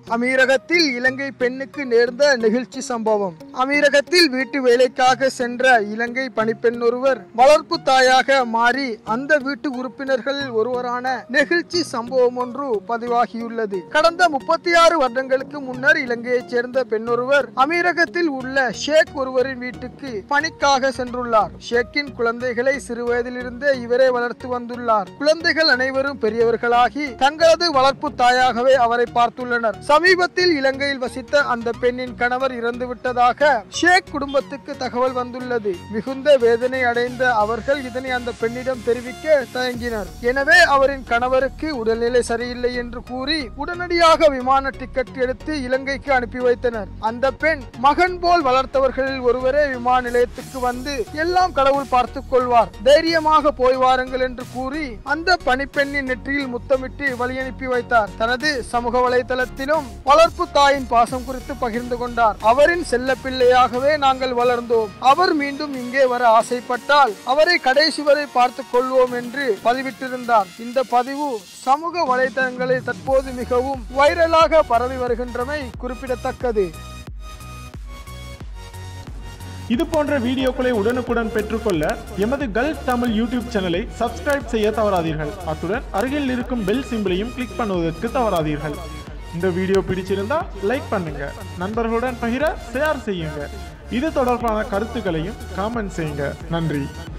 அமீரகத்தில் இலங்கை பெண்ணுக்கு நேர்ந்த நெகிழ்ச்சி சம்பவம் அமீரகத்தில் வீட்டு வேலைக்காக சென்ற இலங்கை பணிப்பெண் ஒருவர் வளர்ப்பு தாயாக மாறி அந்த வீட்டு உறுப்பினர்களில் ஒருவரான நெகிழ்ச்சி சம்பவம் ஒன்று பதிவாகியுள்ளது கடந்த முப்பத்தி ஆறு வருடங்களுக்கு முன்னர் இலங்கையைச் சேர்ந்த பெண்ணொருவர் அமீரகத்தில் உள்ள ஷேக் ஒருவரின் வீட்டுக்கு பணிக்காக சென்றுள்ளார் ஷேக்கின் குழந்தைகளை சிறுவயதிலிருந்தே இவரே வளர்த்து வந்துள்ளார் குழந்தைகள் அனைவரும் பெரியவர்களாகி தங்களது வளர்ப்பு தாயாகவே அவரை பார்த்துள்ளனர் சமீபத்தில் இலங்கையில் வசித்த அந்த பெண்ணின் கணவர் இறந்து விட்டதாக ஷேக் குடும்பத்துக்கு தகவல் வந்துள்ளது மிகுந்த வேதனை அடைந்த அவர்கள் இதனை அந்த பெண்ணிடம் தெரிவிக்க தயங்கினர் எனவே அவரின் கணவருக்கு உடல்நிலை சரியில்லை என்று கூறி உடனடியாக விமான டிக்கெட் எடுத்து இலங்கைக்கு அனுப்பி வைத்தனர் அந்த பெண் மகன் போல் வளர்த்தவர்களில் ஒருவரே விமான நிலையத்துக்கு வந்து எல்லாம் கடவுள் பார்த்துக் கொள்வார் தைரியமாக போய் வாருங்கள் என்று கூறி அந்த பணிப்பெண்ணின் நெற்றியில் முத்தமிட்டு வழி அனுப்பி வைத்தார் தனது சமூக வலைதளத்திலும் வளர்ப்பு தாயின் பாசம் குறித்து பகிர்ந்து கொண்டார் அவரின் செல்ல பிள்ளையாகவே நாங்கள் வளர்ந்தோம் அவர் மீண்டும் இங்கே வர ஆசைப்பட்டால் அவரை கடைசி வரை பார்த்துக் கொள்வோம் என்று பதிவிட்டிருந்தார் இந்த பதிவு சமூக வலைதளங்களில் தற்போது மிகவும் வைரலாக பரவி வருகின்றமை குறிப்பிடத்தக்கது இது போன்ற வீடியோக்களை உடனுக்குடன் பெற்றுக்கொள்ள எமது கல்ஃப் தமிழ் யூடியூப் சேனலை சப்ஸ்கிரைப் செய்ய தவறாதீர்கள் அத்துடன் அருகில் இருக்கும் பெல் சிம்பிளையும் கிளிக் பண்ணுவதற்கு தவறாதீர்கள் இந்த வீடியோ பிடிச்சிருந்தா லைக் பண்ணுங்க நண்பர்களுடன் பகிர ஷேர் செய்யுங்க இது தொடர்பான கருத்துக்களையும் காமெண்ட் செய்யுங்க நன்றி